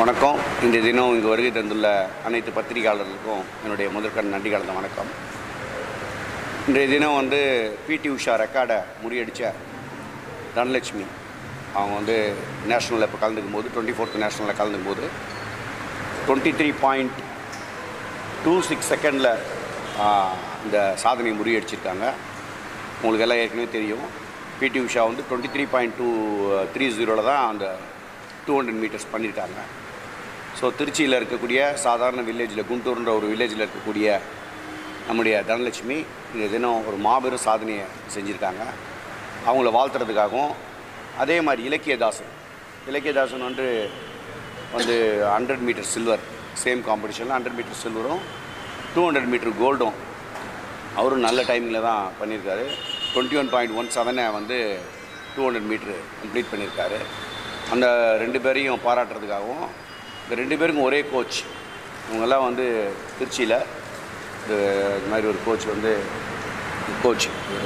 வணக்கம் இன்றைய தினம் இங்கு வருகை தந்துள்ள அனைத்து பத்திரிகையாளர்களுக்கும் என்னுடைய முதற்கண் நன்றி கலந்த வணக்கம் இன்றைய தினம் வந்து பிடி உஷா ரெக்கார்டை முறியடித்த தனலட்சுமி அவங்க வந்து நேஷ்னலில் இப்போ கலந்துக்கும் போது டுவெண்ட்டி ஃபோர்த் நேஷ்னலில் கலந்துக்கும் போது twenty three point two six செகண்டில் இந்த சாதனையை முறியடிச்சிருக்காங்க உங்களுக்கு எல்லாம் ஏற்கனவே தெரியும் பிடி உஷா வந்து twenty three point two three ஜீரோவில் தான் அந்த டூ ஹண்ட்ரட் மீட்டர்ஸ் பண்ணியிருக்காங்க ஸோ திருச்சியில் இருக்கக்கூடிய சாதாரண வில்லேஜில் குண்டூர்ன்ற ஒரு வில்லேஜில் இருக்கக்கூடிய நம்முடைய தனலட்சுமி இந்த தினம் ஒரு மாபெரும் சாதனையை செஞ்சுருக்காங்க அவங்கள வாழ்த்துறதுக்காகவும் அதே மாதிரி இலக்கியதாசன் இலக்கியதாசன் வந்து வந்து ஹண்ட்ரட் மீட்டர் சில்வர் சேம் காம்படிஷனில் ஹண்ட்ரட் மீட்டர் சில்வரும் டூ ஹண்ட்ரட் மீட்டர் கோல்டும் அவரும் நல்ல டைமிங்கில் தான் பண்ணியிருக்காரு டுவெண்ட்டி ஒன் பாயிண்ட் ஒன் செவனை வந்து டூ ஹண்ட்ரட் மீட்ரு கம்ப்ளீட் பண்ணியிருக்காரு அந்த ரெண்டு பேரையும் பாராட்டுறதுக்காகவும் இந்த ரெண்டு பேருக்கும் ஒரே கோச் இவங்கெல்லாம் வந்து திருச்சியில் இது இது மாதிரி ஒரு கோச் வந்து கோச்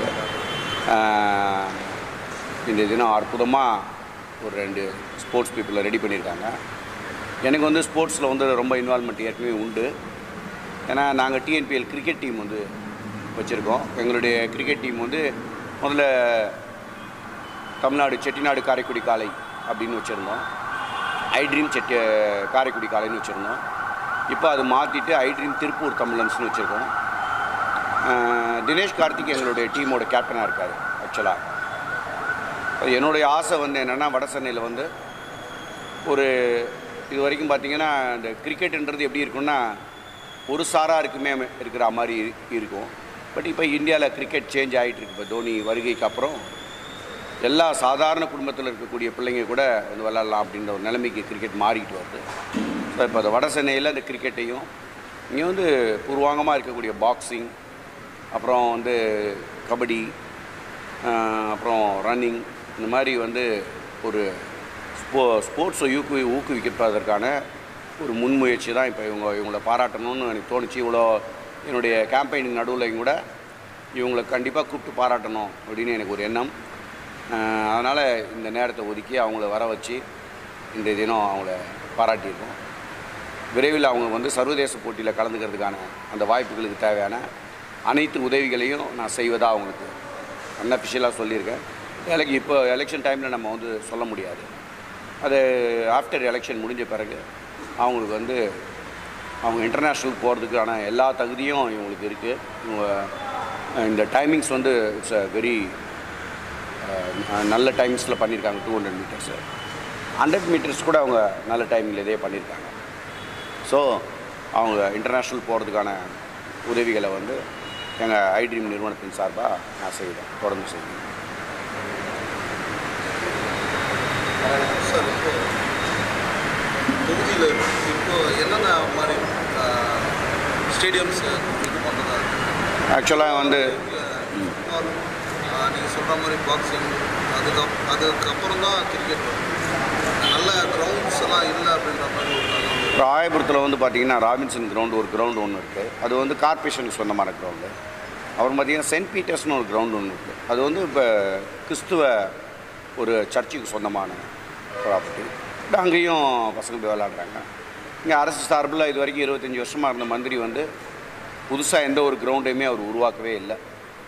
இந்த தினம் அற்புதமாக ஒரு ரெண்டு ஸ்போர்ட்ஸ் பீப்புளை ரெடி பண்ணியிருக்காங்க எனக்கு வந்து ஸ்போர்ட்ஸில் வந்து ரொம்ப இன்வால்மெண்ட் ஏற்கனவே உண்டு ஏன்னா நாங்கள் டிஎன்பிஎல் கிரிக்கெட் டீம் வந்து வச்சுருக்கோம் எங்களுடைய கிரிக்கெட் டீம் வந்து முதல்ல தமிழ்நாடு செட்டிநாடு காரைக்குடி காலை அப்படின்னு வச்சுருந்தோம் ஐ ட்ரீம் செட்டி காரைக்குடி காலைன்னு வச்சுருந்தோம் இப்போ அது மாற்றிட்டு ஐ ட்ரீம் திருப்பூர் தமிழன்ஸ்னு வச்சுருக்கோம் அஹ் தினேஷ் கார்த்திக் எங்களுடைய டீமோட கேப்டனாக இருக்கார் ஆக்சுவலாக என்னுடைய ஆசை வந்து என்னென்னா வட சென்னையில் வந்து ஒரு இது வரைக்கும் பார்த்தீங்கன்னா இந்த கிரிக்கெட்டுன்றது எப்படி இருக்கும்னா ஒரு சாரா இருக்குமே இருக்கிற மாதிரி இரு- இருக்கும் பட் இப்போ இந்தியாவில் கிரிக்கெட் சேஞ்ச் ஆகிட்டு இருக்கு இப்போ தோனி வருகைக்கு அப்புறம் எல்லா சாதாரண குடும்பத்தில் இருக்கக்கூடிய பிள்ளைங்க கூட வந்து விளாட்லாம் அப்படின்ற ஒரு நிலைமைக்கு கிரிக்கெட் மாறிக்கிட்டு வருது ஸோ இப்போ அந்த வட சென்னையில் இந்த கிரிக்கெட்டையும் இங்கே வந்து பூர்வாங்கமாக இருக்கக்கூடிய பாக்ஸிங் அப்புறம் வந்து கபடி ஆஹ், அப்புறம் ரன்னிங் இந்த மாதிரி வந்து ஒரு ஸ்போ ஸ்போர்ட்ஸை ஊக்குவி ஊக்குவிப்பதற்கான ஒரு முன்முயற்சி தான் இப்போ இவங்க இவங்கள பாராட்டணும்னு எனக்கு தோணுச்சு இவ்வளோ என்னுடைய கேம்பெயினிங் நடுவில் கூட இவங்களை கண்டிப்பாக கூப்பிட்டு பாராட்டணும் அப்படின்னு எனக்கு ஒரு எண்ணம் அதனால் இந்த நேரத்தை ஒதுக்கி அவங்கள வர வச்சு இன்றைய தினம் அவங்கள பாராட்டியிருக்கோம் விரைவில் அவங்க வந்து சர்வதேச போட்டியில் கலந்துக்கிறதுக்கான அந்த வாய்ப்புகளுக்கு தேவையான அனைத்து உதவிகளையும் நான் செய்வதாக அவங்களுக்கு அன்அஃபிஷியலாக சொல்லியிருக்கேன் எனக்கு இப்போ எலெக்ஷன் டைமில் நம்ம வந்து சொல்ல முடியாது அது ஆஃப்டர் எலெக்ஷன் முடிஞ்ச பிறகு அவங்களுக்கு வந்து அவங்க இன்டர்நேஷ்னல் போகிறதுக்கான எல்லா தகுதியும் இவங்களுக்கு இருக்குது இவங்க இந்த டைமிங்ஸ் வந்து இட்ஸ் அ வெரி நல்ல டைமிங்ஸில் பண்ணியிருக்காங்க two hundred metres hundred metres கூட அவங்க நல்ல டைமிங்கில் இதே பண்ணியிருக்காங்க ஸோ அவங்க இன்டர்நேஷ்னல் போகிறதுக்கான உதவிகளை வந்து எங்கள் ஐட்ரீம் நிறுவனத்தின் சார்பாக நான் செய்வேன் தொடர்ந்து செய்வேன் சார் இப்போ தொகுதியில் இப்போ என்னென்ன மாதிரி ஸ்டேடியம்ஸ் இது பண்ணுறதா ஆக்சுவலாக வந்து நீங்கள் சொல்கிற மாதிரி பாக்ஸிங் அதுக்கப் அதுக்கப்புறம் தான் கிரிக்கெட் நல்ல கிரவுண்ட்ஸ் எல்லாம் இல்லை அப்படின்ற மாதிரி ஒரு தகவல். ராயபுரத்தில் வந்து பார்த்தீங்கன்னா ராபின்சன் கிரவுண்டு ஒரு கிரவுண்டு ஒன்று இருக்குது அது வந்து கார்பரேஷனுக்கு சொந்தமான கிரவுண்டு அப்புறம் பார்த்தீங்கன்னா சென்ட் பீட்டர்ஸ்னு ஒரு கிரவுண்டு ஒன்று இருக்குது அது வந்து இப்போ கிறிஸ்துவ ஒரு சர்ச்சுக்கு சொந்தமான ப்ராப்பர்ட்டி அங்கேயும் பசங்க போய் விளாடுறாங்க இங்கே அரசு சார்பில் இது வரைக்கும் இருபத்தஞ்சி வருஷமாக இருந்த மந்திரி வந்து புதுசாக எந்த ஒரு கிரவுண்டையுமே அவர் உருவாக்கவே இல்லை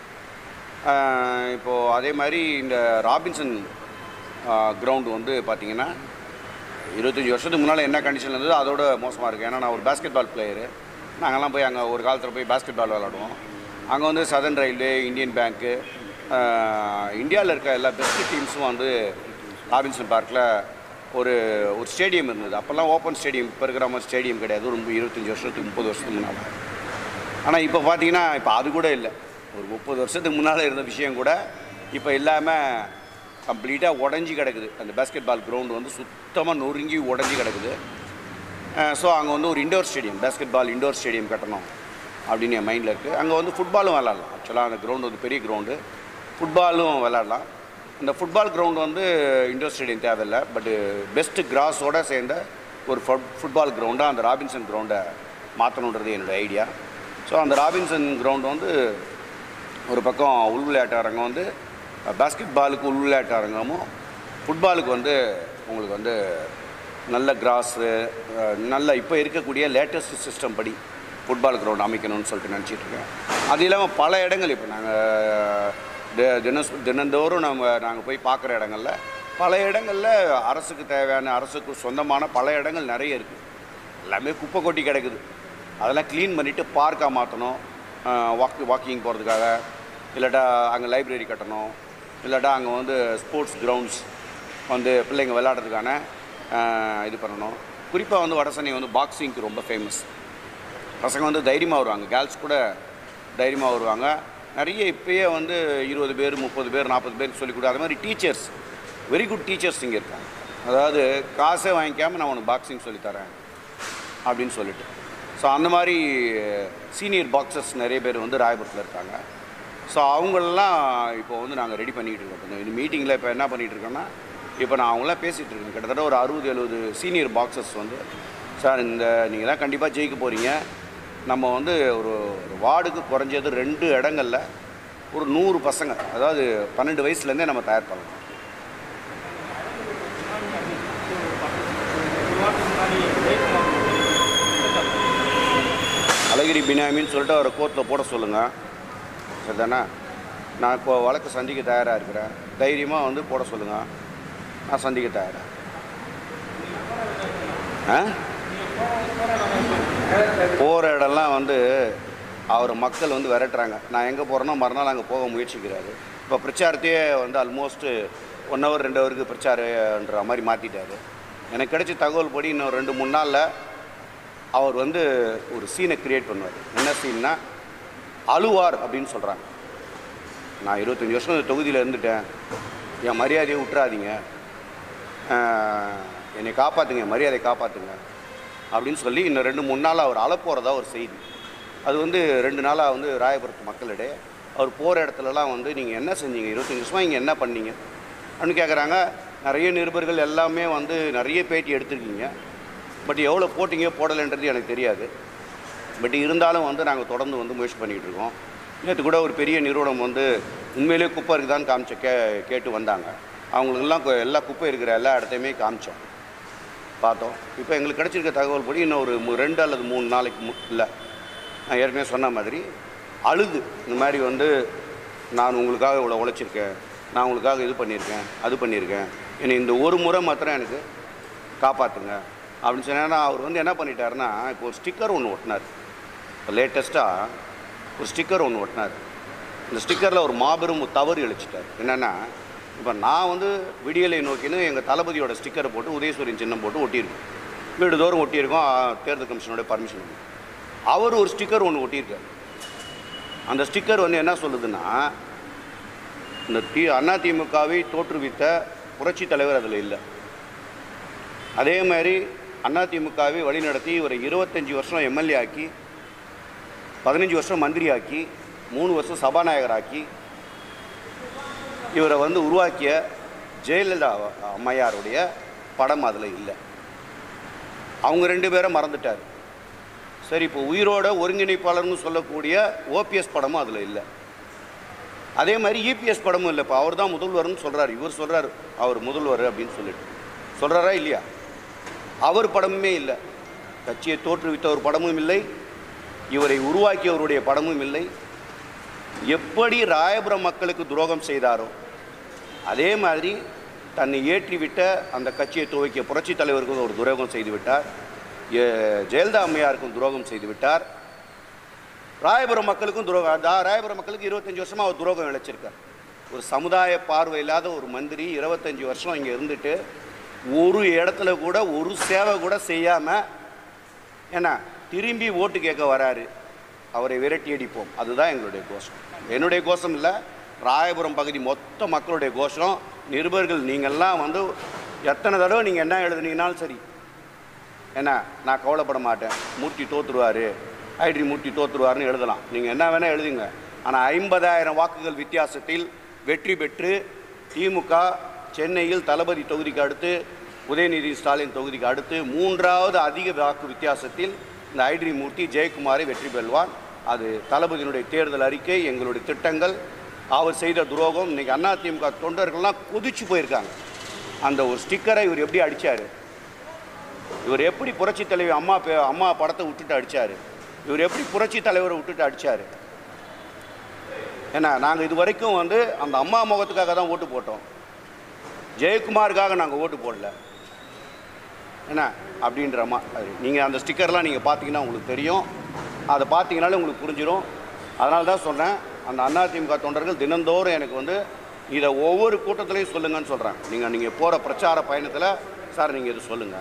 இப்போது அதே மாதிரி இந்த ராபின்சன் கிரவுண்டு வந்து பார்த்திங்கன்னா இருபத்தஞ்சி வருஷத்துக்கு முன்னால் என்ன கண்டிஷன் இருந்ததோ அதோட மோசமாக இருக்குது ஏன்னா நான் ஒரு பாஸ்கெட் பால் பிளேயரு நாங்கள்லாம் போய் அங்கே ஒரு காலத்தில் போய் பாஸ்கெட் பால் விளாடுவோம் அங்கே வந்து சதர்ன் ரயில்வே இந்தியன் பேங்க்கு இந்தியாவில் இருக்க எல்லா பெஸ்ட் டீம்ஸும் வந்து ராபின்சன் பார்க்கில் ஒரு ஒரு ஸ்டேடியம் இருந்தது அப்போல்லாம் ஓப்பன் ஸ்டேடியம் இப்போ இருக்கிற மாதிரி ஸ்டேடியம் கிடையாது ரொம்ப இருபத்தஞ்சி வருஷத்துக்கு முப்பது வருஷத்துக்கு முன்னால் ஆனால் இப்போ பார்த்தீங்கன்னா இப்போ அது கூட இல்லை ஒரு முப்பது வருஷத்துக்கு முன்னால் இருந்த விஷயம் கூட இப்போ இல்லாமல் கம்ப்ளீட்டாக உடஞ்சி கிடக்குது அந்த பாஸ்கெட் பால் கிரவுண்டு வந்து சுத்தமாக நொறுங்கி உடஞ்சி கிடக்குது ஸோ அங்கே வந்து ஒரு indoor stadium basketball indoor stadium கட்டணும் அப்படின்னு என் மைண்டில் இருக்குது அங்கே வந்து ஃபுட்பாலும் விளாட்லாம் ஆக்சுவலாக அந்த கிரவுண்டு வந்து பெரிய கிரவுண்டு ஃபுட்பாலும் விளாட்லாம் அந்த ஃபுட்பால் கிரவுண்டு வந்து இண்டோர் ஸ்டேடியம் தேவையில்லை பட்டு பெஸ்ட்டு கிராஸோடு சேர்ந்த ஒரு ஃபுட் ஃபுட்பால் கிரவுண்டாக அந்த ராபின்சன் கிரவுண்டை மாற்றணுன்றது என்னோடய ஐடியா ஸோ அந்த ராபின்சன் கிரவுண்டு வந்து ஒரு பக்கம் உள் விளையாட்டு அரங்கம் வந்து பாஸ்கெட் பாலுக்கு உள் விளையாட்டு அரங்கமும் ஃபுட்பாலுக்கு வந்து உங்களுக்கு வந்து நல்ல கிராஸு நல்ல இப்போ இருக்கக்கூடிய லேட்டஸ்ட் சிஸ்டம் படி ஃபுட்பால் கிரவுண்ட் அமைக்கணும்னு சொல்லிட்டு நினச்சிட்டு இருக்கேன் அது இல்லாமல் பல இடங்கள் இப்போ நாங்கள் தின தினந்தோறும் நம்ம நாங்கள் போய் பார்க்குற இடங்கள்ல பல இடங்களில் அரசுக்கு தேவையான அரசுக்கு சொந்தமான பல இடங்கள் நிறைய இருக்குது எல்லாமே குப்பை கொட்டி கிடக்குது அதெல்லாம் க்ளீன் பண்ணிவிட்டு பார்க்காக மாற்றணும் வாக் வாக்கிங் போகிறதுக்காக இல்லாட்டா அங்கே லைப்ரரி கட்டணும் இல்லாட்டா அங்கே வந்து ஸ்போர்ட்ஸ் கிரவுண்ட்ஸ் வந்து பிள்ளைங்க விளையாடுறதுக்கான ஆஹ், இது பண்ணணும் குறிப்பாக வந்து வடசென்னை வந்து பாக்ஸிங்க்கு ரொம்ப ஃபேமஸ் பசங்க வந்து தைரியமாக வருவாங்க கேர்ள்ஸ் கூட தைரியமாக வருவாங்க நிறைய இப்பயே வந்து இருபது பேர் முப்பது பேர் நாற்பது பேருக்கு சொல்லிக் கொடு அது மாதிரி டீச்சர்ஸ் வெரி குட் டீச்சர்ஸ் இங்கே இருக்காங்க அதாவது காசே வாங்கிக்காமல் நான் உனக்கு பாக்ஸிங் சொல்லித்தரேன் அப்படின்னு சொல்லிட்டு ஸோ அந்த மாதிரி சீனியர் பாக்ஸர்ஸ் நிறைய பேர் வந்து ராயபுரத்தில் இருக்காங்க ஸோ அவங்களெல்லாம் இப்போ வந்து நாங்கள் ரெடி பண்ணிகிட்டு இருக்கோம் இப்போ இந்த மீட்டிங்கில் இப்போ என்ன பண்ணிகிட்டு இருக்கோன்னா இப்போ நான் அவங்களாம் பேசிகிட்டு இருக்கேன் கிட்டத்தட்ட ஒரு அறுபது எழுபது சீனியர் பாக்ஸர்ஸ் வந்து சார் இந்த நீங்கள் தான் கண்டிப்பாக ஜெயிக்க போகிறீங்க நம்ம வந்து ஒரு ஒரு வார்டுக்கு குறைஞ்சது ரெண்டு இடங்கள்ல ஒரு நூறு பசங்க அதாவது பன்னெண்டு வயசுலேருந்தே நம்ம தயார் பண்ணலாம் அழகிரி பினாமின்னு சொல்லிட்டு அவரை கோர்ட்டில் போட சொல்லுங்கள் சரிதானே நான் இப்போ வழக்கு சந்திக்க தயாராக இருக்கிறேன் தைரியமாக வந்து போட சொல்லுங்கள் நான் சந்திக்க தயாராக ஆ போகிற இடம்லாம் வந்து அவர் மக்கள் வந்து விரட்டுறாங்க நான் எங்கே போகிறேனோ மறுநாள் அங்கே போக முயற்சிக்கிறாரு இப்போ பிரச்சாரத்தையே வந்து ஆல்மோஸ்ட்டு ஒன் ஹவர் ரெண்டு ஹவருக்கு பிரச்சாரன்ற மாதிரி மாற்றிட்டாரு எனக்கு கிடைச்ச தகவல் படி இன்னும் ரெண்டு மூணு நாளில் அவர் வந்து ஒரு சீனை கிரியேட் பண்ணுவார் என்ன சீன்னா அழுவார் அப்படின்னு சொல்கிறாங்க நான் இருபத்தஞ்சி வருஷம் இந்த தொகுதியில் இருந்துட்டேன் என் மரியாதையை விட்டுறாதீங்க ஆஹ், என்னை காப்பாற்றுங்க என் மரியாதையை காப்பாற்றுங்க அப்படின்னு சொல்லி இன்னும் ரெண்டு மூணு நாள் அவர் அழப்போகிறதா ஒரு செய்தி அது வந்து ரெண்டு நாளாக வந்து ராயபுரத்து மக்களிடையே அவர் போகிற இடத்துலலாம் வந்து நீங்கள் என்ன செஞ்சீங்க இருபத்தஞ்சி வருஷமாக இங்கே என்ன பண்ணீங்க அப்படின்னு கேட்குறாங்க நிறைய நிருபர்கள் எல்லாமே வந்து நிறைய பேட்டி எடுத்திருக்கீங்க பட் எவ்வளோ போட்டிங்க போடலைன்றது எனக்கு தெரியாது பட் இருந்தாலும் வந்து நாங்கள் தொடர்ந்து வந்து முயற்சி பண்ணிகிட்டு இருக்கோம் நேற்று கூட ஒரு பெரிய நிறுவனம் வந்து உண்மையிலேயே குப்பை இருக்குதான்னு காமிச்ச கே கேட்டு வந்தாங்க அவங்களுக்கெல்லாம் கு- எல்லா குப்பை இருக்கிற எல்லா இடத்தையுமே காமிச்சோம் பார்த்தோம் இப்போ எங்களுக்கு கிடைச்சிருக்க தகவல் படி இன்னும் ஒரு மு- ரெண்டு அல்லது மூணு நாளைக்கு மு இல்லை நான் ஏற்கனவே சொன்ன மாதிரி அழுது இந்த மாதிரி வந்து நான் உங்களுக்காக இவ்வளோ உழைச்சிருக்கேன் நான் உங்களுக்காக இது பண்ணியிருக்கேன் அது பண்ணியிருக்கேன் என்னை இந்த ஒரு முறை மாத்திரம் எனக்கு காப்பாற்றுங்க அப்படின்னு சொன்னா அவர் வந்து என்ன பண்ணிட்டாருன்னா இப்போ ஒரு ஸ்டிக்கர் ஒன்று ஒட்டினார் இப்போ லேட்டஸ்ட்டாக ஒரு ஸ்டிக்கர் ஒன்று ஒட்டினார் இந்த ஸ்டிக்கரில் ஒரு மாபெரும் தவறு இழைச்சிட்டார் என்னென்னா இப்போ நான் வந்து விடியலை நோக்கின்னு எங்கள் தளபதியோட ஸ்டிக்கரை போட்டு உதயசூரியன் சின்னம் போட்டு ஒட்டியிருக்கோம் வீடுதோறும் ஒட்டியிருக்கோம் ஆ, தேர்தல் கமிஷனோட பர்மிஷன் அவர் ஒரு ஸ்டிக்கர் ஒன்று ஒட்டியிருக்கார் அந்த ஸ்டிக்கர் வந்து என்ன சொல்லுதுன்னா இந்த தி அதிமுகவை தோற்றுவித்த புரட்சி தலைவர் அதில் இல்லை அதே மாதிரி அதிமுகவை வழிநடத்தி இவரை இருபத்தஞ்சி வருஷம் எம்எல்ஏ ஆக்கி பதினஞ்சு வருஷம் மந்திரி ஆக்கி மூணு வருஷம் சபாநாயகராக்கி இவரை வந்து உருவாக்கிய ஜெயலலிதா அம்மையாருடைய படம் அதில் இல்லை அவங்க ரெண்டு பேரை மறந்துட்டார் சரி இப்போ உயிரோட ஒருங்கிணைப்பாளர்னு சொல்லக்கூடிய ஓபிஎஸ் படமும் அதில் இல்லை அதே மாதிரி இபிஎஸ் படமும் இல்லை இப்போ அவர் தான் முதல்வர்னு சொல்கிறார் இவர் சொல்கிறார் அவர் முதல்வர் அப்படின்னு சொல்லிட்டு சொல்கிறாரா இல்லையா அவர் படமுமே இல்லை கட்சியை தோற்றுவித்த ஒரு படமும் இல்லை இவரை உருவாக்கியவருடைய படமும் இல்லை எப்படி ராயபுரம் மக்களுக்கு துரோகம் செய்தாரோ அதே மாதிரி தன்னை ஏற்றிவிட்ட அந்த கட்சியை துவக்கிய புரட்சி தலைவருக்கும் ஒரு துரோகம் செய்து விட்டார் எ- ஜெயலலிதா அம்மையாருக்கும் துரோகம் செய்து விட்டார் ராயபுரம் மக்களுக்கும் துரோகம் தா- ராயபுரம் மக்களுக்கு இருபத்தஞ்சி வருஷமாக அவர் துரோகம் இழைச்சிருக்கார் ஒரு சமுதாய பார்வை இல்லாத ஒரு மந்திரி இருபத்தஞ்சி வருஷம் இங்கே இருந்துட்டு ஒரு இடத்துல கூட ஒரு சேவை கூட செய்யாமல் ஏன்னா திரும்பி ஓட்டு கேட்க வராரு அவரை விரட்டி அடிப்போம் அதுதான் எங்களுடைய கோஷம் என்னுடைய கோஷம் இல்லை ராயபுரம் பகுதி மொத்த மக்களுடைய கோஷம் நிருபர்கள் நீங்கள்லாம் வந்து எத்தனை தடவை நீங்கள் என்ன எழுதுனீங்கனாலும் சரி என்ன நான் கவலைப்பட மாட்டேன் மூர்த்தி தோத்துருவார் ஐடி மூர்த்தி தோத்துருவாருன்னு எழுதலாம் நீங்கள் என்ன வேணால் எழுதுங்க ஆனால் ஐம்பதாயிரம் வாக்குகள் வித்தியாசத்தில் வெற்றி பெற்று திமுக சென்னையில் தளபதி தொகுதிக்கு அடுத்து உதயநிதி ஸ்டாலின் தொகுதிக்கு அடுத்து மூன்றாவது அதிக வாக்கு வித்தியாசத்தில் இந்த ஐடி மூர்த்தி ஜெயக்குமாரை வெற்றி பெறுவார் அது தளபதியினுடைய தேர்தல் அறிக்கை எங்களுடைய திட்டங்கள் அவர் செய்த துரோகம் இன்னைக்கு அதிமுக தொண்டர்கள்லாம் கொதிச்சு போயிருக்காங்க அந்த ஒரு ஸ்டிக்கரை இவர் எப்படி அடித்தார் இவர் எப்படி புரட்சி தலைவி அம்மா பே- அம்மா படத்தை விட்டுட்டு அடிச்சாரு இவர் எப்படி புரட்சி தலைவரை விட்டுட்டு அடிச்சாரு ஏன்னா நாங்கள் இது வரைக்கும் வந்து அந்த அம்மா முகத்துக்காக தான் ஓட்டு போட்டோம் ஜெயக்குமாருக்காக நாங்கள் ஓட்டு போடல என்ன அப்படின்ற மா நீங்கள் அந்த ஸ்டிக்கர்லாம் நீங்கள் பார்த்தீங்கன்னா உங்களுக்கு தெரியும் அதை பார்த்தீங்கனாலே உங்களுக்கு புரிஞ்சிடும் அதனால தான் சொன்னேன் அந்த அதிமுக தொண்டர்கள் தினந்தோறும் எனக்கு வந்து இதை ஒவ்வொரு கூட்டத்திலையும் சொல்லுங்கன்னு சொல்கிறேன் நீங்கள் நீங்கள் போகிற பிரச்சார பயணத்தில் சார் நீங்கள் இது சொல்லுங்கள்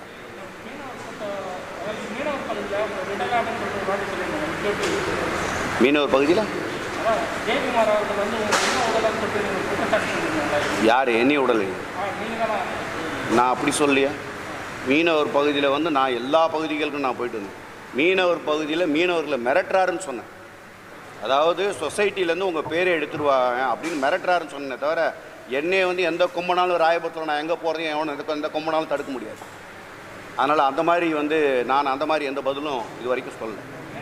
மீனவர் பகுதியில் விடலாம்னு சொல்லிட்டு ஒரு வாட்டி சொல்லியிருந்தாங்க கேட்டு மீனவர் பகுதியில் அதான் ஜெயக்குமார் அவர்கள் வந்து உங்க என்ன உடலான்னு சொல்லிட்டு நீங்கள் குற்றச்சாட்டு சொல்லியிருந்தாங்க யார் என்னைய உடல் ஆ நீங்கள் தான் நான் அப்படி சொல்லியா மீனவர் பகுதியில் வந்து நான் எல்லா பகுதிகளுக்கும் நான் போயிட்டு வந்தேன் மீனவர் பகுதியில் மீனவர்களை மிரட்டுறாருன்னு சொன்னேன் அதாவது சொசைட்டிலேருந்து உங்கள் பேரை எடுத்துருவாங்க அப்படின்னு மிரட்டுறாருன்னு சொன்னேன் தவிர என்னைய வந்து எந்த கும்பனாலும் ராயபுரத்தில் நான் எங்கே போகிறதையும் எவனும் எந்த எந்த கும்பனாலும் தடுக்க முடியாது அதனால் அந்த மாதிரி வந்து நான் அந்த மாதிரி எந்த பதிலும் இது வரைக்கும் சொல்லலை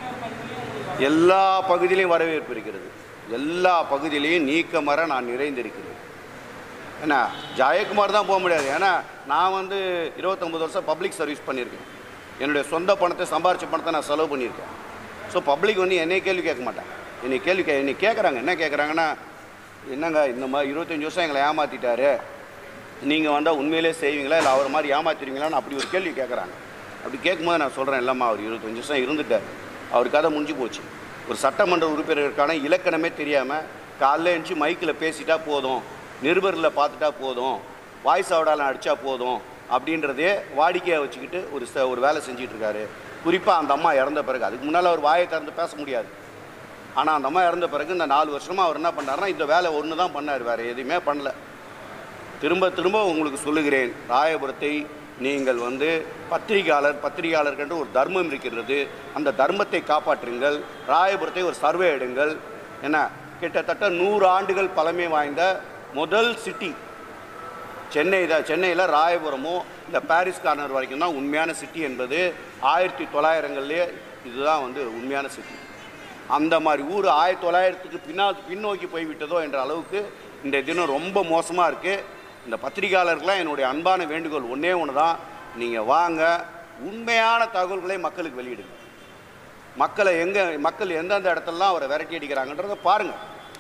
எல்லா பகுதியிலையும் வரவேற்பு இருக்கிறது எல்லா பகுதியிலையும் நீக்கமர நான் நிறைந்திருக்கிறேன் என்ன ஜெயக்குமார் தான் போக முடியாது ஏன்னா நான் வந்து இருபத்தொம்பது வருஷம் பப்ளிக் சர்வீஸ் பண்ணியிருக்கேன் என்னுடைய சொந்த பணத்தை சம்பாரிச்ச பணத்தை நான் செலவு பண்ணியிருக்கேன் ஸோ பப்ளிக் வந்து என்னைய கேள்வி கேட்க மாட்டேன் என்னை கேள்வி கே என்னை கேட்குறாங்க என்ன கேட்குறாங்கன்னா என்னங்க இந்த மாதிரி இருபத்தஞ்சி வருஷம் எங்களை ஏமாற்றிட்டாரு நீங்கள் வந்தால் உண்மையிலே செய்வீங்களா இல்லை அவர் மாதிரி ஏமாத்திடுவீங்களான்னு அப்படி ஒரு கேள்வி கேட்குறாங்க அப்படி கேட்கும்போது நான் சொல்கிறேன் இல்லைம்மா அவர் இருபத்தஞ்சி வருஷம் இருந்துட்டார் அவர் கதை முடிஞ்சு போச்சு ஒரு சட்டமன்ற உறுப்பினருக்கான இலக்கணமே தெரியாமல் காலைல எழுந்துச்சி மைக்கில் பேசிட்டா போதும் நிருபரில் பார்த்துட்டா போதும் வாய்ஸ் அவுடால அடித்தா போதும் அப்படின்றதே வாடிக்கையாக வச்சுக்கிட்டு ஒரு ச ஒரு வேலை செஞ்சிட்டு இருக்காரு குறிப்பாக அந்த அம்மா இறந்த பிறகு அதுக்கு முன்னால் அவர் வாயை திறந்து பேச முடியாது ஆனால் அந்த அம்மா இறந்த பிறகு இந்த நாலு வருஷமாக அவர் என்ன பண்ணாருன்னா இந்த வேலை ஒன்று தான் பண்ணார் வேறு எதுவுமே பண்ணல திரும்ப திரும்ப உங்களுக்கு சொல்லுகிறேன் ராயபுரத்தை நீங்கள் வந்து பத்திரிகையாளர் பத்திரிகையாளர்கென்று ஒரு தர்மம் இருக்கிறது அந்த தர்மத்தை காப்பாற்றுங்கள் ராயபுரத்தை ஒரு சர்வே எடுங்கள் என்ன கிட்டத்தட்ட நூறு ஆண்டுகள் பழமை வாய்ந்த முதல் சிட்டி சென்னை தான் சென்னையில் ராயபுரமும் இந்த பாரிஸ் கார்னர் வரைக்கும் தான் உண்மையான சிட்டி என்பது ஆயிரத்தி தொள்ளாயிரங்கள்லேயே இதுதான் வந்து உண்மையான சிட்டி அந்த மாதிரி ஊர் ஆயிரத்தி தொள்ளாயிரத்துக்கு பின்னால் பின்னோக்கி போய்விட்டதோ என்ற அளவுக்கு இந்த தினம் ரொம்ப மோசமாக இருக்குது இந்த பத்திரிகையாளர்கள்லாம் என்னுடைய அன்பான வேண்டுகோள் ஒன்றே ஒன்று தான் நீங்கள் வாங்க உண்மையான தகவல்களை மக்களுக்கு வெளியிடுங்க மக்களை எங்கே மக்கள் எந்தெந்த இடத்துலலாம் அவரை விரட்டி அடிக்கிறாங்கன்றதை பாருங்கள்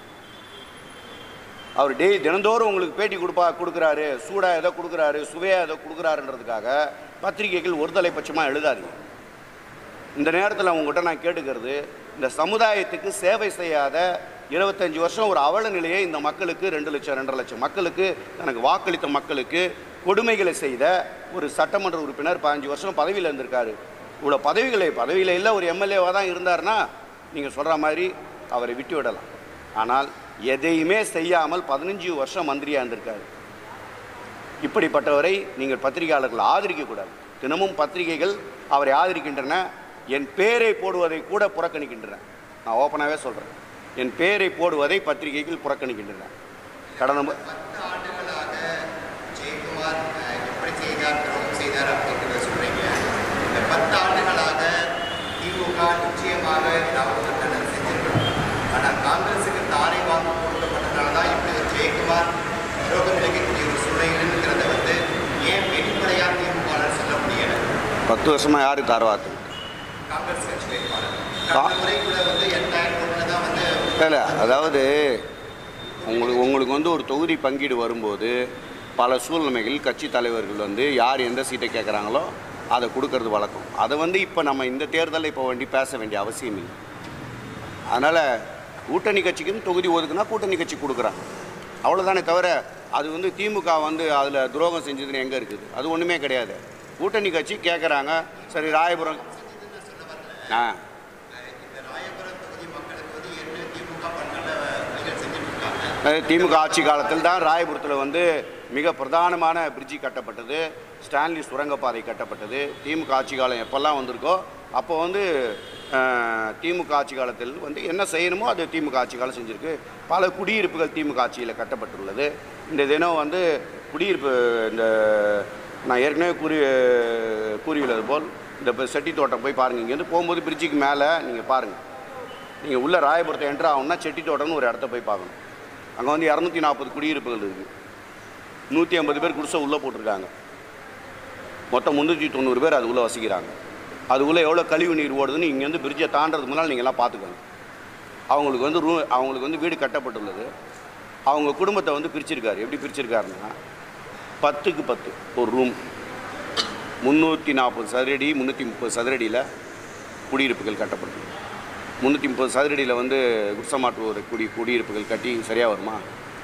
அவர் டெய் தினந்தோறும் உங்களுக்கு பேட்டி கொடுப்பா கொடுக்குறாரு சூடாக ஏதோ கொடுக்குறாரு சுவையாக ஏதோ கொடுக்குறாருன்றதுக்காக பத்திரிகைகள் ஒருதலை பட்சமாக எழுதாதீங்க இந்த நேரத்தில் உங்கள்கிட்ட நான் கேட்டுக்கிறது இந்த சமுதாயத்துக்கு சேவை செய்யாத இருபத்தஞ்சி வருஷம் ஒரு அவல நிலையை இந்த மக்களுக்கு ரெண்டு லட்சம் ரெண்டரை லட்சம் மக்களுக்கு தனக்கு வாக்களித்த மக்களுக்கு கொடுமைகளை செய்த ஒரு சட்டமன்ற உறுப்பினர் பதினஞ்சு வருஷம் பதவியில் இருந்திருக்காரு இவ்வளோ பதவிகளை பதவியில் இல்லை ஒரு எம்எல்ஏவாக தான் இருந்தாருன்னா நீங்கள் சொல்கிற மாதிரி அவரை விட்டு விடலாம் ஆனால் எதையுமே செய்யாமல் பதினஞ்சு வருஷம் மந்திரியாக இருந்திருக்காரு இப்படிப்பட்டவரை நீங்கள் பத்திரிகையாளர்கள் ஆதரிக்கக்கூடாது தினமும் பத்திரிகைகள் அவரை ஆதரிக்கின்றன என் பேரை போடுவதை கூட புறக்கணிக்கின்றன நான் ஓப்பனாகவே சொல்கிறேன் என் பேரை போடுவதை பத்திரிகைகள் புறக்கணிக்கின்றன கடந்த மு- பத்து ஆண்டுகளாக ஜெயக்குமார் அஹ், எப்படி செய்தார் துரோகம் செய்தார் அப்படிங்கிறத சொல்றீங்க இந்த பத்து ஆண்டுகளாக திமுக நிச்சயமாக ஏதாவது ஒரு நல்லது செஞ்சிருக்கணும் ஆனால் காங்கிரஸுக்கு தாரை வாங்க கொடுக்கப்பட்டதுனால தான் இப்படி ஒரு ஜெயக்குமார் துரோகம் நிலைக்கக்கூடிய ஒரு சூழ்நிலைங்கிறத வந்து ஏன் வெளிப்படையாக திமுக சொல்ல முடியல பத்து வருஷமாக யார் தாரவாத்து காங்கிரஸ் கட்சி வேட்பாளர் கா- கடந்த முறை கூட வந்து எட்டாயிரம் ஓட்டுல தான் வந்து இல்லை அதாவது உங்களுக்கு உங்களுக்கு வந்து ஒரு தொகுதி பங்கீடு வரும்போது பல சூழ்நிலைகள் கட்சி தலைவர்கள் வந்து யார் எந்த சீட்டை கேட்குறாங்களோ அதை கொடுக்கறது வழக்கம் அதை வந்து இப்போ நம்ம இந்த தேர்தலில் இப்போ வேண்டி பேச வேண்டிய அவசியம் இல்லை அதனால் கூட்டணி கட்சிக்கும் தொகுதி ஒதுக்குனா கூட்டணி கட்சி கொடுக்குறாங்க அவ்வளோதானே தவிர அது வந்து திமுக வந்து அதில் துரோகம் செஞ்சதுன்னு எங்கே இருக்குது அது ஒன்றுமே கிடையாது கூட்டணி கட்சி கேட்குறாங்க சரி ராயபுரம் ஆ இந்த ராயபுரம் தொகுதி மக்களுக்கு வந்து ஏற்கனவே திமுக பண்ணல வழிகள் செஞ்சுட்டு இருக்காங்க அஹ் திமுக ஆட்சி காலத்தில் தான் ராயபுரத்தில் வந்து மிக பிரதானமான பிரிட்ஜி கட்டப்பட்டது ஸ்டான்லி சுரங்கப்பாதை கட்டப்பட்டது திமுக ஆட்சி காலம் எப்போல்லாம் வந்திருக்கோ அப்போ வந்து அஹ், திமுக ஆட்சி காலத்தில் வந்து என்ன செய்யணுமோ அது திமுக ஆட்சி காலம் செஞ்சுருக்கு பல குடியிருப்புகள் திமுக ஆட்சியில் கட்டப்பட்டுள்ளது இந்த தினம் வந்து குடியிருப்பு இந்த நான் ஏற்கனவே கூறி கூறியுள்ளது போல் இந்த இப்போ செட்டி தோட்டம் போய் பாருங்கள் இங்கேருந்து போகும்போது பிரிட்ஜுக்கு மேலே நீங்கள் பாருங்கள் நீங்கள் உள்ள ராயபுரத்தை என்ட்ரு ஆகணும்னா செட்டி தோட்டம்னு ஒரு இடத்த போய் பார்க்கணும் அங்கே வந்து இரநூத்தி நாற்பது குடியிருப்புகள் இருக்குது நூற்றி ஐம்பது பேர் குடிசை உள்ளே போட்டிருக்காங்க மொத்தம் முந்நூற்றி தொண்ணூறு பேர் அதுக்குள்ளே வசிக்கிறாங்க அதுக்குள்ளே எவ்வளோ கழிவு நீர் ஓடுதுன்னு இங்கேருந்து பிரிட்ஜை தாண்டறதுக்கு முன்னால் நீங்கள்லாம் பார்த்துக்கோங்க அவங்களுக்கு வந்து ரூ அவங்களுக்கு வந்து வீடு கட்டப்பட்டுள்ளது அவங்க குடும்பத்தை வந்து பிரிச்சிருக்காரு எப்படி பிரிச்சிருக்காருன்னா பத்துக்கு பத்து ஒரு ரூம் முந்நூற்றி நாற்பது சதுரடி முந்நூற்றி முப்பது சதுரடியில் குடியிருப்புகள் கட்டப்பட்டுள்ளது முந்நூற்றி முப்பது சதுரடியில் வந்து குடிசமாற்று ஒரு குடி குடியிருப்புகள் கட்டி சரியாக வருமா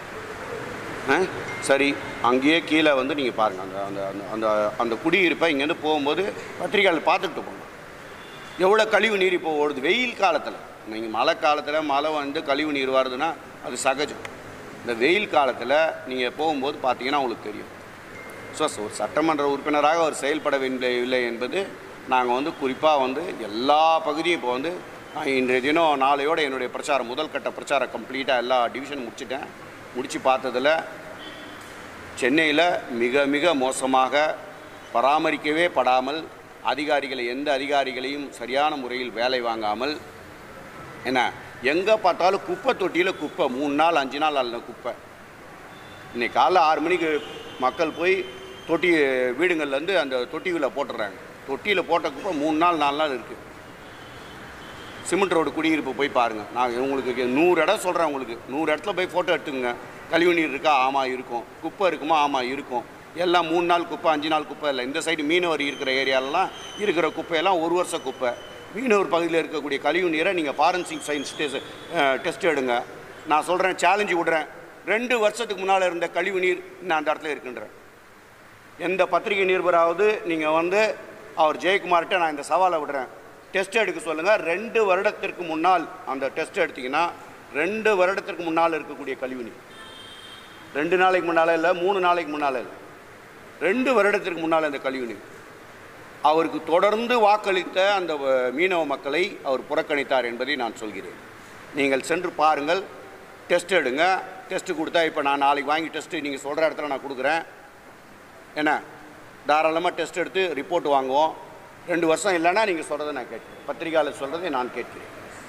ஆ சரி அங்கேயே கீழே வந்து நீங்கள் பாருங்கள் அந்த அந்த அந்த அந்த அந்த குடியிருப்பை இங்கேருந்து போகும்போது பத்திரிக்கையாளர் பார்த்துக்கிட்டு போங்க எவ்வளோ கழிவு நீர் இப்போ ஓடுது வெயில் காலத்தில் நீங்கள் மழை காலத்தில் மழை வந்து கழிவு நீர் வருதுன்னா அது சகஜம் இந்த வெயில் காலத்தில் நீங்கள் போகும்போது பார்த்தீங்கன்னா உங்களுக்கு தெரியும் ஸோ ஒரு சட்டமன்ற உறுப்பினராக அவர் செயல்படவில்லை இல்லை என்பது நாங்கள் வந்து குறிப்பாக வந்து எல்லா பகுதியும் இப்போ வந்து நான் இன்றைய தினம் நாளையோட என்னுடைய பிரச்சாரம் முதல் கட்ட பிரச்சாரம் கம்ப்ளீட்டாக எல்லா டிவிஷன் முடிச்சிட்டேன் முடித்து பார்த்ததில் சென்னையில் மிக மிக மோசமாக பராமரிக்கவே படாமல் அதிகாரிகளை எந்த அதிகாரிகளையும் சரியான முறையில் வேலை வாங்காமல் என்ன எங்கே பார்த்தாலும் குப்பை தொட்டியில் குப்பை மூணு நாள் அஞ்சு நாள் அல்ல குப்பை இன்னைக்கு காலைல ஆறு மணிக்கு மக்கள் போய் தொட்டி வீடுங்கள்லேருந்து அந்த தொட்டியில் போட்டுடுறாங்க தொட்டியில் போட்ட குப்பை மூணு நாள் நாலு நாள் இருக்குது சிமெண்ட் ரோடு குடியிருப்பு போய் பாருங்கள் நான் உங்களுக்கு நூறு இடம் சொல்கிறேன் உங்களுக்கு நூறு இடத்துல போய் ஃபோட்டோ எடுத்துங்க கழிவு நீர் இருக்கா ஆமாம் இருக்கும் குப்பை இருக்குமா ஆமாம் இருக்கும் எல்லாம் மூணு நாள் குப்பை அஞ்சு நாள் குப்பை இல்லை இந்த சைடு மீனவர் இருக்கிற ஏரியாலலாம் இருக்கிற குப்பையெல்லாம் ஒரு வருஷ குப்பை மீனவர் பகுதியில் இருக்கக்கூடிய கழிவு நீரை நீங்கள் ஃபாரன்சிக் சயின்ஸ் டெஸ்ட் டெஸ்ட் எடுங்க நான் சொல்கிறேன் சேலஞ்சு விடுறேன் ரெண்டு வருஷத்துக்கு முன்னால் இருந்த கழிவு நீர் இன்னும் அந்த இடத்துல இருக்குன்றேன் எந்த பத்திரிகை நிருபராவது நீங்கள் வந்து அவர் ஜெயக்குமார்கிட்ட நான் இந்த சவாலை விடுறேன் டெஸ்ட் எடுக்க சொல்லுங்கள் ரெண்டு வருடத்திற்கு முன்னால் அந்த டெஸ்ட் எடுத்தீங்கன்னா ரெண்டு வருடத்திற்கு முன்னால் இருக்கக்கூடிய கழிவு நீர் ரெண்டு நாளைக்கு முன்னால் இல்லை மூணு நாளைக்கு முன்னால் இல்லை ரெண்டு வருடத்திற்கு முன்னால் அந்த கழிவு நீர் அவருக்கு தொடர்ந்து வாக்களித்த அந்த அஹ், மீனவ மக்களை அவர் புறக்கணித்தார் என்பதை நான் சொல்கிறேன் நீங்கள் சென்று பாருங்கள் டெஸ்ட் எடுங்க டெஸ்ட் கொடுத்தா இப்போ நான் நாளைக்கு வாங்கி டெஸ்ட்டு நீங்கள் சொல்கிற இடத்துல நான் கொடுக்குறேன் என்ன தாராளமாக டெஸ்ட் எடுத்து ரிப்போர்ட் வாங்குவோம் ரெண்டு வருஷம் இல்லைன்னா நீங்கள் சொல்கிறத நான் கேட்கிறேன் பத்திரிகையாளர் சொல்கிறதை நான் கேட்கிறேன்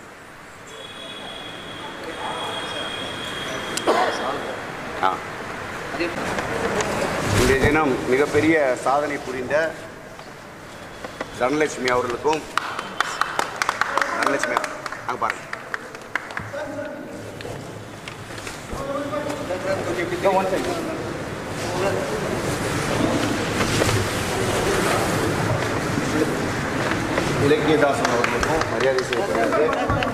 ஆ இன்றைய தினம் மிகப்பெரிய சாதனை புரிந்த தனலட்சுமி அவர்களுக்கும் தனலட்சுமி அங்கே பாருங்க இலக்கியதாசன் அவர்களுக்கும் மரியாதை செய்யப்படுகிறது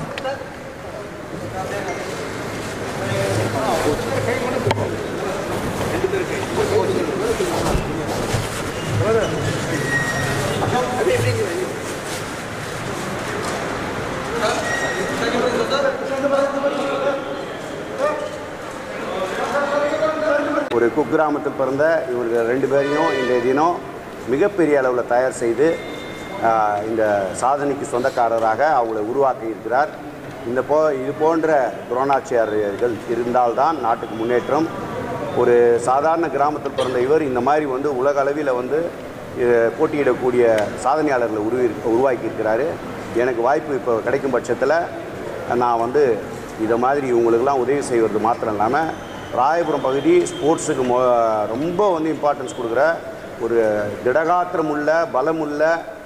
ஒரு குக்கிராமத்தில் பிறந்த இவர்கள் ரெண்டு பேரையும் இன்றைய தினம் மிகப்பெரிய அளவில் தயார் செய்து ஆஹ், இந்த சாதனைக்கு சொந்தக்காரராக அவங்களை உருவாக்கி இருக்கிறார் இந்த போ இது போன்ற துரோணாச்சாரியர்கள் இருந்தால்தான் நாட்டுக்கு முன்னேற்றம் ஒரு சாதாரண கிராமத்தில் பிறந்த இவர் இந்த மாதிரி வந்து உலக அளவில் வந்து அஹ், போட்டியிடக்கூடிய சாதனையாளர்களை உருவி உருவாக்கி இருக்கிறாரு எனக்கு வாய்ப்பு இப்போ கிடைக்கும் பட்சத்தில் நான் வந்து இதை மாதிரி இவங்களுக்கெல்லாம் உதவி செய்வது மாத்திரம் இல்லாமல் ராயபுரம் பகுதி ஸ்போர்ட்ஸுக்கு மொ ரொம்ப வந்து இம்பார்ட்டன்ஸ் கொடுக்குற ஒரு திடகாத்திரமுள்ள பலமுள்ள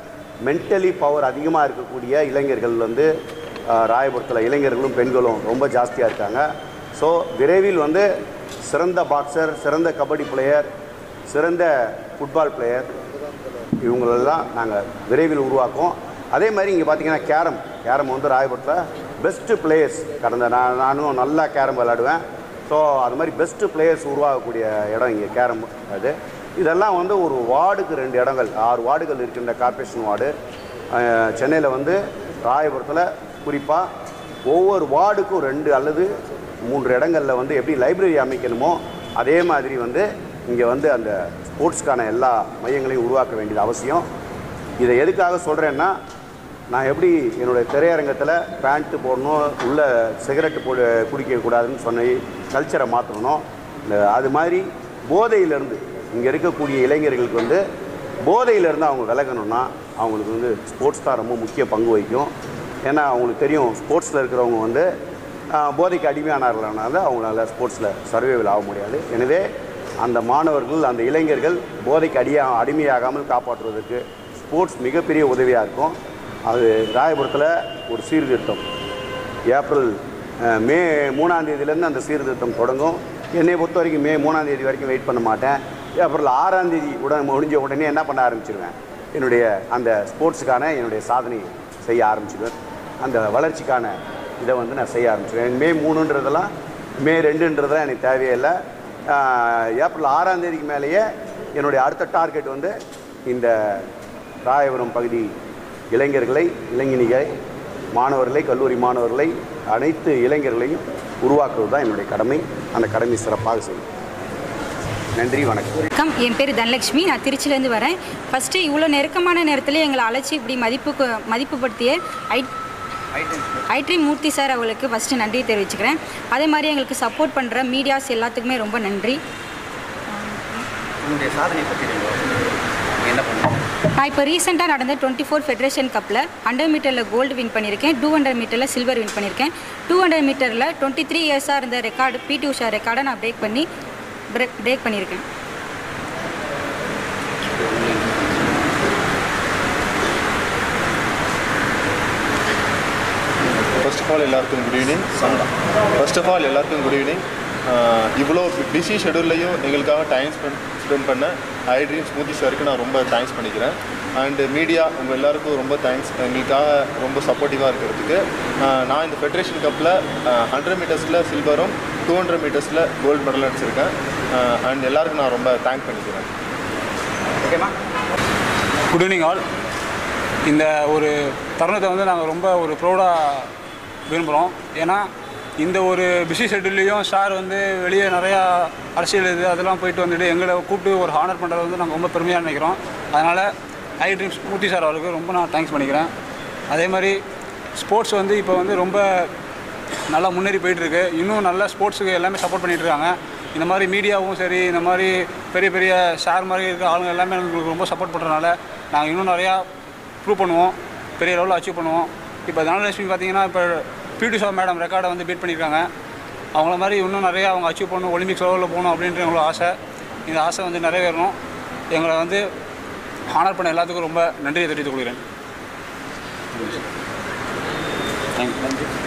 மென்டலி பவர் அதிகமாக இருக்கக்கூடிய இளைஞர்கள் வந்து அஹ், ராயபுரத்தில் இளைஞர்களும் பெண்களும் ரொம்ப ஜாஸ்தியாக இருக்காங்க ஸோ விரைவில் வந்து சிறந்த பாக்ஸர் சிறந்த கபடி பிளேயர் சிறந்த ஃபுட்பால் பிளேயர் இவங்களெல்லாம் நாங்கள் விரைவில் உருவாக்குவோம் அதே மாதிரி இங்கே பார்த்தீங்கன்னா கேரம் கேரம் வந்து ராயபுரத்தில் பெஸ்ட்டு பிளேயர்ஸ் கடந்த நான் நானும் நல்லா கேரம் விளையாடுவேன் ஸோ அது மாதிரி பெஸ்ட்டு பிளேயர்ஸ் உருவாகக்கூடிய இடம் இங்கே கேரம் அது இதெல்லாம் வந்து ஒரு வார்டுக்கு ரெண்டு இடங்கள் ஆறு வார்டுகள் இருக்கின்ற கார்ப்பரேஷன் வார்டு சென்னையில் வந்து ராயபுரத்தில் குறிப்பாக ஒவ்வொரு வார்டுக்கும் ரெண்டு அல்லது மூன்று இடங்களில் வந்து எப்படி லைப்ரரி அமைக்கணுமோ அதே மாதிரி வந்து இங்கே வந்து அந்த ஸ்போர்ட்ஸ்க்கான எல்லா மையங்களையும் உருவாக்க வேண்டியது அவசியம் இதை எதுக்காக சொல்கிறேன்னா நான் எப்படி என்னுடைய திரையரங்கத்தில் பேண்ட்டு போடணும் உள்ள சிகரெட்டு போடு குடிக்கக்கூடாதுன்னு சொன்ன கல்ச்சரை மாற்றணும் அது மாதிரி போதையிலேருந்து இங்கே இருக்கக்கூடிய இளைஞர்களுக்கு வந்து போதையிலேருந்து அவங்க விலகணும்னா அவங்களுக்கு வந்து ஸ்போர்ட்ஸ் தான் ரொம்ப முக்கிய பங்கு வகிக்கும் ஏன்னா அவங்களுக்கு தெரியும் ஸ்போர்ட்ஸில் இருக்கிறவங்க வந்து ஆஹ், போதைக்கு அடிமையானார்களானால அவங்களால ஸ்போர்ட்ஸில் சர்வைவல் ஆக முடியாது எனவே அந்த மாணவர்கள் அந்த இளைஞர்கள் போதைக்கு அடியா அடிமையாகாமல் காப்பாற்றுவதற்கு ஸ்போர்ட்ஸ் மிகப்பெரிய உதவியாக இருக்கும் அது ராயபுரத்தில் ஒரு சீர்திருத்தம் ஏப்ரல் அஹ், மே மூணாம் தேதியிலேருந்து அந்த சீர்திருத்தம் தொடங்கும் என்னை பொறுத்த வரைக்கும் மே மூணாம் தேதி வரைக்கும் வெயிட் பண்ண மாட்டேன் ஏப்ரல் ஆறாம் தேதி உடன் முடிஞ்ச உடனே என்ன பண்ண ஆரம்பிச்சிருவேன் என்னுடைய அந்த ஸ்போர்ட்ஸுக்கான என்னுடைய சாதனை செய்ய ஆரம்பிச்சிடுவேன் அந்த வளர்ச்சிக்கான இதை வந்து நான் செய்ய ஆரம்பிச்சிடுவேன் மே மூணுன்றதெல்லாம் மே ரெண்டுன்றதெல்லாம் எனக்கு தேவையில்லை ஆஹ், ஏப்ரல் ஆறாம் தேதிக்கு மேலேயே என்னுடைய அடுத்த டார்கெட் வந்து இந்த ராயபுரம் பகுதி இளைஞர்களை இளைஞனிகளை மாணவர்களை கல்லூரி மாணவர்களை அனைத்து இளைஞர்களையும் உருவாக்குவது தான் என்னுடைய கடமை அந்த கடமை சிறப்பாக செய்யும் நன்றி வணக்கம் வணக்கம் என் பேர் தனலட்சுமி நான் திருச்சியிலேருந்து வரேன் ஃபஸ்ட்டு இவ்வளோ நெருக்கமான நேரத்தில் எங்களை அழைச்சி இப்படி மதிப்பு மதிப்புப்படுத்திய ஐ ஐட்ரி மூர்த்தி சார் அவங்களுக்கு ஃபஸ்ட்டு நன்றி தெரிவிச்சுக்கிறேன் அதே மாதிரி எங்களுக்கு சப்போர்ட் பண்ணுற மீடியாஸ் எல்லாத்துக்குமே ரொம்ப நன்றி உங்களுடைய சாதனை பற்றி என்ன பண்ணுங்க நான் இப்போ ரீசெண்டாக நடந்த டுவெண்ட்டி ஃபோர் ஃபெடரேஷன் கப்பில் ஹண்ட்ரட் மீட்டரில் கோல்டு வின் பண்ணியிருக்கேன் டூ ஹண்ட்ரட் மீட்டரில் சில்வர் வின் பண்ணியிருக்கேன் டூ ஹண்ட்ரட் மீட்டரில் டுவெண்ட்டி த்ரீ இயர்ஸாக இருந்த ரெக்கார்டு பிடி உஷா ரெக்கார்டை நான் பிரேக் பண்ணி பிரேக் பிரேக் பண்ணியிருக்கேன் ஃபர்ஸ்ட் ஆஃப் ஆல் எல்லாருக்கும் good evening first of all எல்லாருக்கும் குட் ஈவினிங் இவ்வளோ பிஸி ஷெடியூல்லையும் எங்களுக்காக டைம் ஸ்பெண்ட் ஸ்பெண்ட் பண்ண ஐ ட்ரீம் ஸ்மூத்தி சாருக்கு நான் ரொம்ப தேங்க்ஸ் பண்ணிக்கிறேன் அண்டு மீடியா உங்கள் எல்லாருக்கும் ரொம்ப தேங்க்ஸ் எங்களுக்காக ரொம்ப சப்போர்ட்டிவாக இருக்கிறதுக்கு ஆஹ் நான் இந்த ஃபெடரேஷன் கப்பில் ஹண்ட்ரட் மீட்டர்ஸில் சில்வரும் டூ ஹண்ட்ரட் மீட்டர்ஸில் கோல்டு மெடல் அடிச்சிருக்கேன் அண்ட் எல்லாருக்கும் நான் ரொம்ப தேங்க் பண்ணிக்கிறேன் ஓகேம்மா குட் ஈவினிங் ஆல் இந்த ஒரு தருணத்தை வந்து நாங்கள் ரொம்ப ஒரு ப்ரௌடாக விரும்புகிறோம் ஏன்னா இந்த ஒரு பிஸி ஷெட்யூல்லையும் சார் வந்து வெளியே நிறையா அரசியல் இது அதெல்லாம் போயிட்டு வந்துட்டு எங்களை கூப்பிட்டு ஒரு ஹானர் பண்ணுறது வந்து நாங்கள் ரொம்ப பெருமையாக நினைக்கிறோம் அதனால் ஐ ட்ரீம்ஸ் மூர்த்தி சார் அவருக்கு ரொம்ப நான் தேங்க்ஸ் பண்ணிக்கிறேன் அதே மாதிரி ஸ்போர்ட்ஸ் வந்து இப்போ வந்து ரொம்ப நல்லா முன்னேறி போயிட்டுருக்கு இன்னும் நல்லா ஸ்போர்ட்ஸுக்கு எல்லாமே சப்போர்ட் பண்ணிட்டு இருக்காங்க இந்த மாதிரி மீடியாவும் சரி இந்த மாதிரி பெரிய பெரிய ஷேர் மாதிரி இருக்க ஆளுங்க எல்லாமே எங்களுக்கு ரொம்ப சப்போர்ட் பண்ணுறதுனால நாங்கள் இன்னும் நிறையா ப்ரூவ் பண்ணுவோம் பெரிய லெவலில் அச்சீவ் பண்ணுவோம் இப்போ தனலட்சுமி பார்த்தீங்கன்னா இப்போ பிடி ஷோ மேடம் ரெக்கார்டை வந்து பீட் பண்ணியிருக்காங்க அவங்கள மாதிரி இன்னும் நிறையா அவங்க அச்சீவ் பண்ணணும் ஒலிம்பிக்ஸ் லெவலில் போகணும் அப்படின்ற எங்களோட ஆசை இந்த ஆசை வந்து நிறைவேறணும் எங்களை வந்து ஹானர் பண்ண எல்லாத்துக்கும் ரொம்ப நன்றியை தெரிவித்துக் கொள்கிறேன் தேங்க்யூ